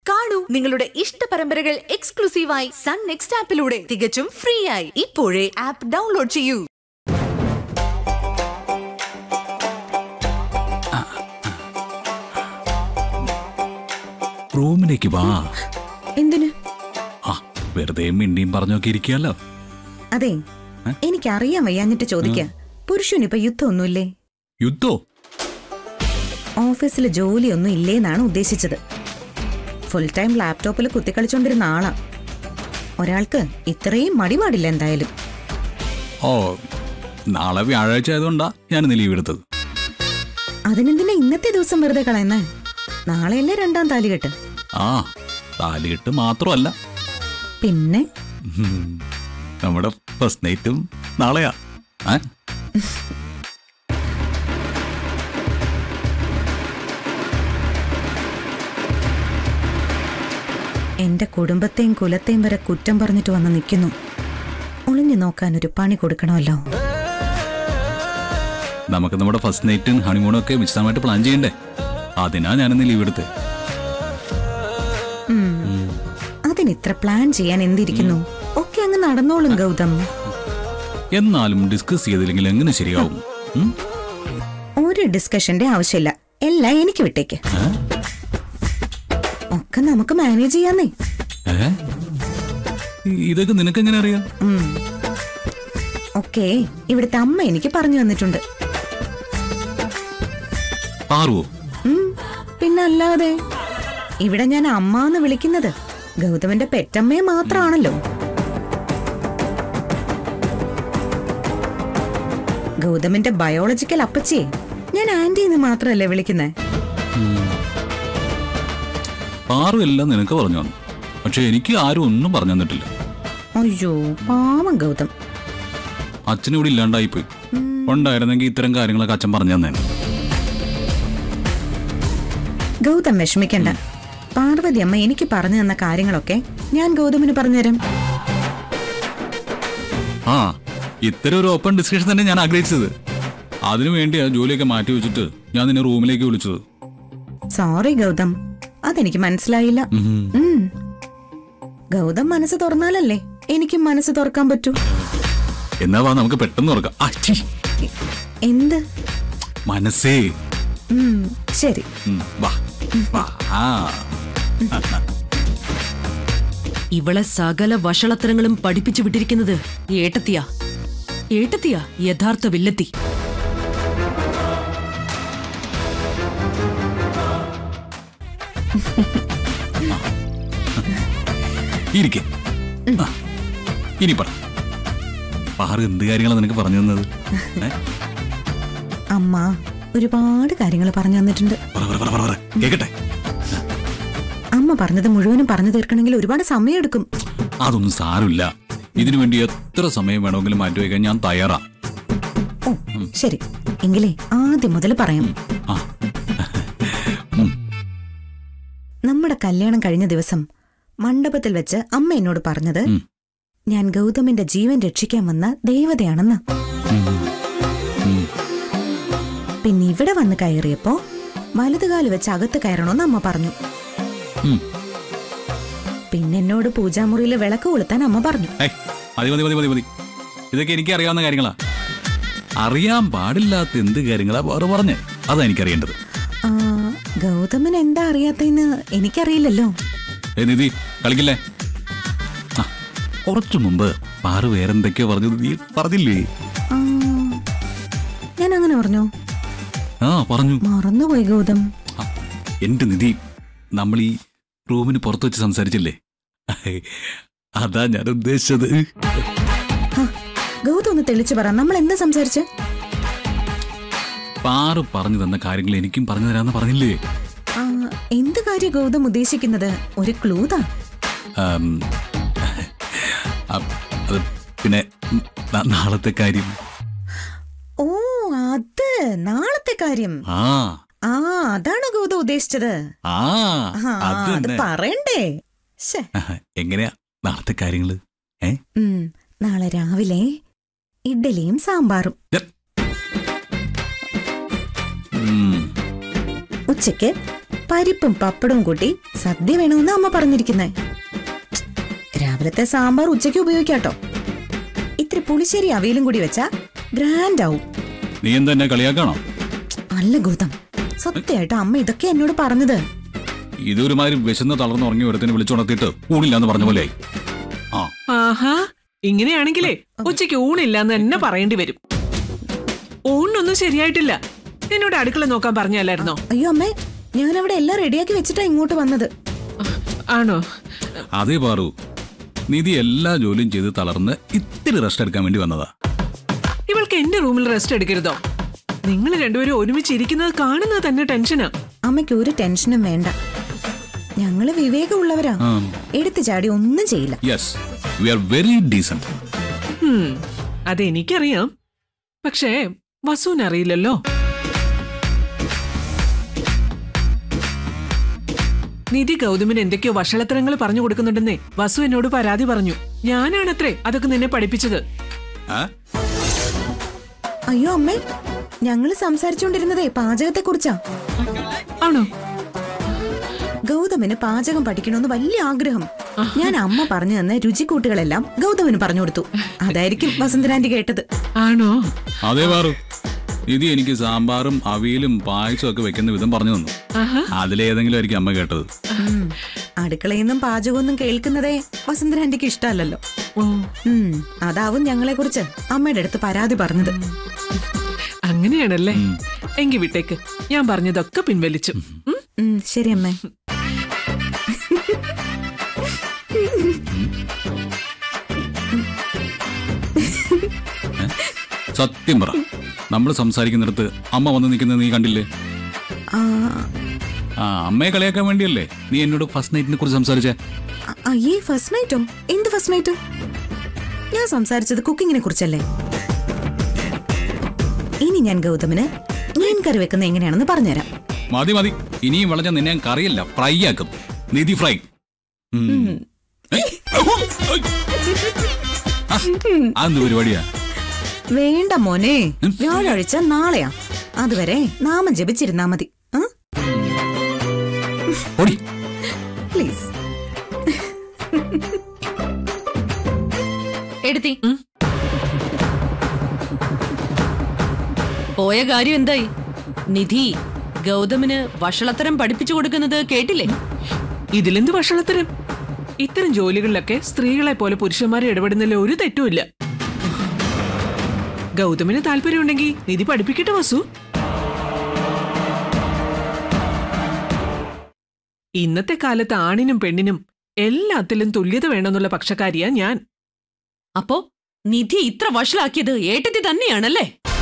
കാണൂ നിങ്ങളുടെ ഇഷ്ട പരമ്പരകൾ എക്സ്ക്ലൂസീവായി സൺ നെക്സ്റ്റ് ആപ്പിലൂടെ തികച്ചും ഫ്രീ ആയി ഇപ്പോഴേ ആപ്പ് ഡൗൺലോഡ് ചെയ്യൂ റൂമിലേക്ക് വാ എന്തിന് ആ വെറുതെ മിണ്ടിയും പറഞ്ഞൊക്കെ ഇരിക്കുകയല്ലോ അതെ എനിക്കറിയാൻ വയ്യാഞ്ഞിട്ട് ചോദിക്ക പുരുഷനിപ്പോ യുദ്ധമൊന്നുമില്ലേ യുദ്ധോ ഓഫീസിൽ ജോലിയൊന്നും ഇല്ലേന്നാണ് ഉദ്ദേശിച്ചത് ഫുൾ ടൈം ലാപ്ടോപ്പിൽ കുത്തിക്കളിച്ചോണ്ടിരുന്ന ആളാ ഒരാൾക്ക് ഇത്രയും മടി പാടില്ല എന്തായാലും ഓ നാളെ വ്യാഴാഴ്ച ആയതുകൊണ്ടാ ഞാനിന്ന് ലീവ് എടുത്തത് അതിനെന്തിനാ ഇന്നത്തെ ദിവസം വെറുതെ കളയുന്നേ നാളെയല്ലേ രണ്ടാം താലികെട്ട് ആ താലികെട്ട് മാത്രമല്ല പിന്നെ ഉം, നമ്മുടെ ഫസ്റ്റ് നൈറ്റും നാളെയാ ഏ? എന്റെ കുടുംബത്തെയും കുലത്തെയും വരെ കുറ്റം പറഞ്ഞിട്ട് വന്ന് നിൽക്കുന്നു ഒളിഞ്ഞു നോക്കാൻ ഒരു പണി കൊടുക്കണമല്ലോ നമുക്ക് നമ്മുടെ ഫസ്റ്റ് നൈറ്റും ഹണിമൂണും ഒക്കെ വിശദമായിട്ട് പ്ലാൻ ചെയ്യണ്ടേ അതിനാ ഞാനിന്ന് ലീവ് എടുത്തത് അതിന് ഇത്ര പ്ലാൻ ചെയ്യാൻ എന്തിരിക്കുന്നു ഒക്കെ അങ്ങ് നടന്നോളും ഗൗതം എന്നാലും ഡിസ്കസ് ചെയ്തില്ലെങ്കിൽ എങ്ങനെ ശരിയാവും ഉം? ഒരു ഡിസ്കഷന്റെ ആവശ്യമില്ല എല്ലാം എനിക്ക് വിട്ടേക്ക് ഏ? ഒക്കെ നമുക്ക് മാനേജ് ചെയ്യാന്നേ ഏ? ഇതൊക്കെ നിനക്കെങ്ങനെ അറിയാം ഉം. ഒക്കെ ഇവിടുത്തെ അമ്മ എനിക്ക് പറഞ്ഞു തന്നിട്ടുണ്ട് പാറുവോ ഉം, പിന്നല്ലാതെ ഇവിടെ ഞാൻ അമ്മ എന്ന് വിളിക്കുന്നത് ഗൗതമന്റെ പെറ്റമ്മയെ മാത്രമാണല്ലോ ഗൗതമിന്റെ ബയോളജിക്കൽ അപ്പച്ചിയെ ഞാൻ ആന്റി എന്ന് മാത്രമല്ലേ വിളിക്കുന്നേ പാറു എല്ലാം നിനക്ക് പറഞ്ഞു തന്നു പക്ഷെ എനിക്ക് ആരും ഒന്നും പറഞ്ഞു തന്നിട്ടില്ല അയ്യോ പാവം ഗൗതം അച്ഛനും ഇവിടെ ഇല്ലാണ്ടായിപ്പോയി ഉണ്ടായിരുന്നെങ്കിൽ ഇത്തരം കാര്യങ്ങളൊക്കെ അച്ഛൻ പറഞ്ഞു തന്നേനെ ഗൗതം വിഷമിക്കണ്ട പാർവതി അമ്മ എനിക്ക് പറഞ്ഞു തന്ന കാര്യങ്ങളൊക്കെ ഞാൻ ഗൗതമിന് പറഞ്ഞുതരാം ആ ഇത്തരം ഒരു ഓപ്പൺ ഡിസ്കഷൻ തന്നെ ഞാൻ ആഗ്രഹിച്ചത് അതിനു വേണ്ടിയാ ജോലിയൊക്കെ മാറ്റി വെച്ചിട്ട് ഞാൻ നിന്നെ റൂമിലേക്ക് വിളിച്ചത് സോറി ഗൗതം അതെനിക്ക് മനസ്സിലായില്ല ഉം. ഉം. ഗൗതം മനസ്സ് തുറന്നാലല്ലേ എനിക്കും മനസ്സ് തുറക്കാൻ പറ്റൂ എന്നാ വാ നമുക്ക് പെട്ടെന്ന് തുറക്കാം ആ, ഛീ. എ- എന്ത് മനസ്സേ ഉം, ശരി ഉം, വാ വാ ആ. ഇവളെ സകല വഷളത്തരങ്ങളും പഠിപ്പിച്ചു വിട്ടിരിക്കുന്നത് ഏട്ടത്തിയാ ഏട്ടത്തിയാ യഥാർത്ഥ വില്ലത്തി ഇരിക്കെ ആ, ഇനി പറ പാറു എന്ത് കാര്യങ്ങളാണ് നിനക്ക് പറഞ്ഞു തന്നത് ഏ? അമ്മ ഒരുപാട് കാര്യങ്ങൾ പറഞ്ഞു തന്നിട്ടുണ്ട് പറ പറ പറ പറ പറ കേക്കട്ടെ അമ്മ പറഞ്ഞത് മുഴുവനും പറഞ്ഞു തീർക്കണമെങ്കിൽ ഒരുപാട് സമയമെടുക്കും അതൊന്നും സാരമില്ല ഇതിനു വേണ്ടി എത്ര സമയം വേണമെങ്കിലും മാറ്റിവെക്കാൻ ഞാൻ തയ്യാറാ ഓ ശരി എങ്കിലേ ആദ്യം മുതൽ പറയാം ആ ഉം, നമ്മുടെ കല്യാണം കഴിഞ്ഞ ദിവസം മണ്ഡപത്തിൽ വെച്ച് അമ്മ എന്നോട് പറഞ്ഞത് ഉം. ഞാൻ ഗൗതമിന്റെ ജീവൻ രക്ഷിക്കാൻ വന്ന ദേവതയാണെന്ന് ഉം, ഉം. പിന്നെ ഇവിടെ വന്ന് കയറിയപ്പോ വലതുകാല് വെച്ച് അകത്ത് കയറണമെന്ന് അമ്മ പറഞ്ഞു ഉം. പിന്നെ എന്നോട് പൂജാമുറിയിൽ വിളക്ക് കൊളുത്താൻ അമ്മ പറഞ്ഞു ഏയ്, മതി മതി മതി മതി മതി ഇതൊക്കെ എനിക്ക് അറിയാവുന്ന കാര്യങ്ങളാ അറിയാൻ പാടില്ലാത്ത എന്ത് കാര്യങ്ങളാ വേറെ പറഞ്ഞ് അതാ എനിക്കറിയേണ്ടത് ആ, ഗൗതമൻ എന്താ അറിയാത്തെന്ന് എനിക്കറിയില്ലല്ലോ ഏ നിധി കളിക്കില്ലേ ആ, കുറച്ചു മുമ്പ് പാറു വേറെന്തൊക്കെയോ പറഞ്ഞത് നീ പറഞ്ഞില്ലേ ആ, ഞാൻ അങ്ങനെ പറഞ്ഞു ആ പറഞ്ഞു മറന്നുപോയി ഗൗതം ആ, എന്റെ നിധി നമ്മൾ ഈ റൂമിന് പുറത്ത് വെച്ച് സംസാരിച്ചില്ലേ അതാ ഞാൻ ഉദ്ദേശിച്ചത് ഹ, ഗൗതം ഒന്ന് തെളിച്ചു പറ നമ്മൾ എന്താ സംസാരിച്ച് പാറു പറഞ്ഞു തന്ന കാര്യങ്ങൾ എനിക്കും പറഞ്ഞു തരാന്ന് പറഞ്ഞില്ലേ ആ, എന്ത് കാര്യം ഗൗതം ഉദ്ദേശിക്കുന്നത് ഒരു ക്ലൂതാ ആം, ആ, അത് പിന്നെ ന- നാളത്തെ കാര്യം ഓ അത് നാളത്തെ കാര്യം ആ ആ അതാണ് ഗൗതം ഉദ്ദേശിച്ചത് ആ ആ, അത് അത് തന്നെ പറയണ്ടേ ശ്ശെ. ആഹ്, എങ്ങനെയാ നാളത്തെ കാര്യങ്ങള് ഏ ഉം, നാളെ രാവിലെ ഇഡ്ഡലിയും സാമ്പാറും ഉം, ഉച്ചയ്ക്ക് പരിപ്പും പപ്പടവും കൂട്ടി സദ്യ വേണമെന്ന് അമ്മ പറഞ്ഞിരിക്കുന്നേ രാവിലത്തെ സാമ്പാർ ഉച്ചയ്ക്ക് ഉപയോഗിക്കാട്ടോ ഇത്തിരി പുളിശ്ശേരി അവിയലും കൂടി വെച്ചാ ഗ്രാൻഡ് ആവും നീ എന്താ എന്നെ കളിയാക്കാണോ അല്ല ഗൗതം സത്യമായിട്ട് അമ്മ ഇതൊക്കെ എന്നോട് പറഞ്ഞത് ഇതൊരുമാതിരി വിശന്ന് തളർന്ന് ഉറങ്ങി ഒരുത്തിന് വിളിച്ചുണർത്തിയിട്ട് ഊണില്ലാന്ന് പറഞ്ഞ പോലെയായി ആ ആഹാ ഇങ്ങനെയാണെങ്കിലേ ഉച്ചയ്ക്ക് ഊണില്ലാന്ന് തന്നെ പറയേണ്ടി വരും ഊണിനൊന്നും ശരിയായിട്ടില്ല എന്നോട് അടുക്കള നോക്കാൻ പറഞ്ഞല്ലായിരുന്നോ അയ്യോ അമ്മേ ഞാൻ അവിടെ എല്ലാം റെഡിയാക്കി വെച്ചിട്ടാ ഇങ്ങോട്ട് വന്നത് ആണോ അതേ പാറു നിധി എല്ലാ ജോലിയും ചെയ്ത് തളർന്ന് ഇത്തിരി റെസ്റ്റ് എടുക്കാൻ വേണ്ടി വന്നതാ ഇവൾക്ക് എന്റെ റൂമിൽ റെസ്റ്റ് എടുക്കരുതോ നിങ്ങൾ രണ്ടുപേരും ഒരുമിച്ച് ഇരിക്കുന്നത് കാണുന്നത് തന്നെ ടെൻഷനാ അമ്മയ്ക്ക് ഒരു ടെൻഷനും വേണ്ട ഞങ്ങള് വിവേകമുള്ളവരാ എടുത്തു ചാടി ഒന്നും ചെയ്യില്ല yes we are very decent hmm, അതെനിക്കറിയാം പക്ഷേ വസുവിനറിയില്ലല്ലോ നിധി ഗൗതമിന് എന്തൊക്കെയോ വഷളത്തരങ്ങൾ പറഞ്ഞു കൊടുക്കുന്നുണ്ടെന്നേ വസു എന്നോട് പരാതി പറഞ്ഞു ഞാനാണത്രേ അതൊക്കെ നിന്നെ പഠിപ്പിച്ചത് അയ്യോ അമ്മേ ഞങ്ങള് സംസാരിച്ചുകൊണ്ടിരുന്നതേ പാചകത്തെ കുറിച്ചാ ആണോ ഗൗതമിന് പാചകം പഠിക്കണമെന്ന് വലിയ ആഗ്രഹം ഞാൻ അമ്മ പറഞ്ഞു തന്ന രുചിക്കൂട്ടുകളെല്ലാം ഗൗതമിന് പറഞ്ഞു കൊടുത്തു അതായിരിക്കും വസന്തരാന്റി കേട്ടത് ആണോ അതേ പാറു നിധി എനിക്ക് സാമ്പാറും അവിയലും പായസവും ഒക്കെ വെക്കുന്ന വിധം പറഞ്ഞു തന്നു ആഹാ അതിലേതെങ്കിലും ആയിരിക്കും അമ്മ കേട്ടത് ഉം. അടുക്കളയിൽ നിന്നും പാചകമൊന്നും കേൾക്കുന്നതേ വസന്തരാന്റിക്ക് ഇഷ്ടമല്ലല്ലോ ഓ ഉം, അതാവും ഞങ്ങളെ കുറിച്ച് അമ്മയുടെ അടുത്ത് പരാതി പറഞ്ഞത് അങ്ങനെയാണല്ലേ എങ്കി വിട്ടേക്ക് ഞാൻ പറഞ്ഞതൊക്കെ പിൻവലിച്ചു ഉം? ഉം, ശരി അമ്മേ സത്യം പറ നമ്മൾ സംസാരിക്കുന്നിടത്ത് അമ്മ വന്ന് നിൽക്കുന്നത് നീ കണ്ടില്ലേ ആ, ആ അമ്മയെ കളിയാക്കാൻ വേണ്ടിയല്ലേ നീ എന്നോട് ഫസ്റ്റ് നൈറ്റിനെ കുറിച്ച് സംസാരിച്ചേ അ- അയ്യേ ഫസ്റ്റ് നൈറ്റോ എന്ത് ഫസ്റ്റ് നൈറ്റ് ഞാൻ സംസാരിച്ചത് കുക്കിങ്ങിനെ കുറിച്ചല്ലേ ഇനി ഞാൻ ഗൗതമിന് മീൻ കറി വെക്കുന്ന എങ്ങനെയാണെന്ന് പറഞ്ഞുതരാം മതി മതി ഇനിയും വിളഞ്ഞ നിന്നെ ഞാൻ കറിയല്ല ഫ്രൈ ആക്കും നിധി ഫ്രൈ ഉം. ഏയ്, ഔ, ഔ. ആ, അതെന്ത് പരിപാടിയാ വേണ്ട മോനെ വ്യാഴാഴ്ച നാളെയാ അതുവരെ നാമം ജപിച്ചിരുന്നാ മതി ആ? ഓടി പ്ലീസ് എടുത്തി പോയ കാര്യം എന്തായി നിധി ഗൗതമിന് വഷളത്തരം പഠിപ്പിച്ചു കൊടുക്കുന്നത് കേട്ടില്ലേ ഇതിലെന്ത് വഷളത്തരം ഇത്തരം ജോലികളിലൊക്കെ സ്ത്രീകളെ പോലെ പുരുഷന്മാരെ ഇടപെടുന്നതിൽ ഒരു തെറ്റുമില്ല ഗൗതമിന് താല്പര്യമുണ്ടെങ്കിൽ നിധി പഠിപ്പിക്കട്ടെ വസു ഇന്നത്തെ കാലത്ത് ആണിനും പെണ്ണിനും എല്ലാത്തിലും തുല്യത വേണമെന്നുള്ള പക്ഷക്കാരിയാ ഞാൻ അപ്പോ നിധി ഇത്ര വഷളാക്കിയത് ഏട്ടത്തി തന്നെയാണല്ലേ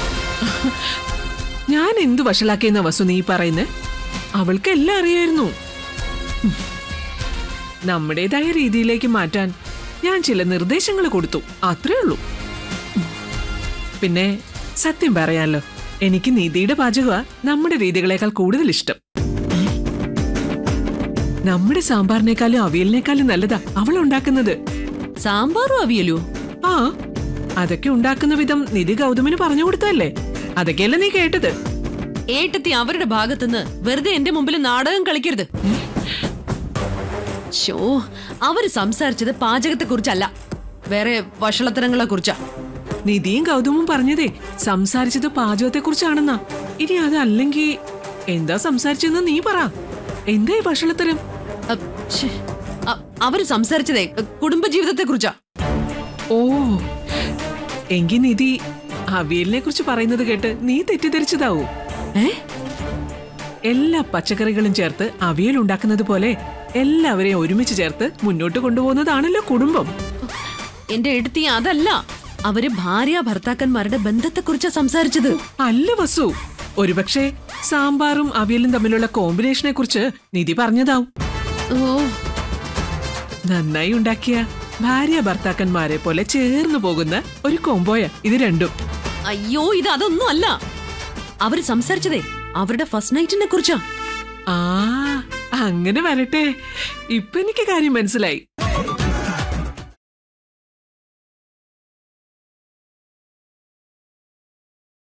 ഞാൻ എന്തു വഷളാക്കിയെന്ന വസു നീ പറയുന്നേ അവൾക്ക് എല്ലാം അറിയായിരുന്നു ഉം. നമ്മുടേതായ രീതിയിലേക്ക് മാറ്റാൻ ഞാൻ ചില നിർദ്ദേശങ്ങൾ കൊടുത്തു അത്രേ ഉള്ളൂ ഉം. പിന്നെ സത്യം പറയാലോ എനിക്ക് നിധിയുടെ പാചക നമ്മുടെ രീതികളെക്കാൾ കൂടുതൽ ഇഷ്ടം നമ്മുടെ സാമ്പാറിനേക്കാളും അവിയലിനേക്കാളും നല്ലതാ അവൾ ഉണ്ടാക്കുന്നത് സാമ്പാറും അവിയലോ ആ അതൊക്കെ ഉണ്ടാക്കുന്ന വിധം നിധി ഗൗതമിന് പറഞ്ഞു കൊടുത്തല്ലേ അതൊക്കെയല്ലേ നീ കേട്ടത് ഏട്ടത്തി അവരുടെ ഭാഗത്തുനിന്ന് വെറുതെ എന്റെ മുമ്പിൽ നാടകം കളിക്കരുത് ഷോ അവര് സംസാരിച്ചത് പാചകത്തെ കുറിച്ചല്ല വേറെ വഷളത്തരങ്ങളെ കുറിച്ചാ നിധിയും ഗൗതമും പറഞ്ഞതേ സംസാരിച്ചത് പാചകത്തെ കുറിച്ചാണെന്നാ ഇനി അതല്ലെങ്കിൽ എന്താ സംസാരിച്ചെന്ന് നീ പറ എന്താ ഈ ഭക്ഷണത്തരം അ, ശ്ശേ. അ- അവര് സംസാരിച്ചതേ കുടുംബജീവിതത്തെ കുറിച്ചാ ഓ എങ്കി നിധി അവിയലിനെ കുറിച്ച് പറയുന്നത് കേട്ട് നീ തെറ്റിദ്ധരിച്ചതാവൂ ഏ എല്ലാ പച്ചക്കറികളും ചേർത്ത് അവിയൽ ഉണ്ടാക്കുന്നത് പോലെ എല്ലാവരെയും ഒരുമിച്ച് ചേർത്ത് മുന്നോട്ട് കൊണ്ടുപോകുന്നതാണല്ലോ കുടുംബം എന്റെ എടുത്തി അതല്ല അവര് ഭാര്യ ഭർത്താക്കന്മാരുടെ ബന്ധത്തെ കുറിച്ചാ സംസാരിച്ചത് അല്ല വസു ഒരുപക്ഷെ സാമ്പാറും അവിയലും തമ്മിലുള്ള കോമ്പിനേഷനെ കുറിച്ച് നിധി പറഞ്ഞതാവും ഓ നന്നായി ഉണ്ടാക്കിയ ഭാര്യ ഭർത്താക്കന്മാരെ പോലെ ചേർന്ന് പോകുന്ന ഒരു കോംബോയ ഇത് രണ്ടും അയ്യോ ഇത് അതൊന്നും അല്ല അവര് സംസാരിച്ചതേ അവരുടെ ഫസ്റ്റ് നൈറ്റിനെ കുറിച്ചാ ആ അങ്ങനെ വരട്ടെ ഇപ്പൊ എനിക്ക് കാര്യം മനസ്സിലായി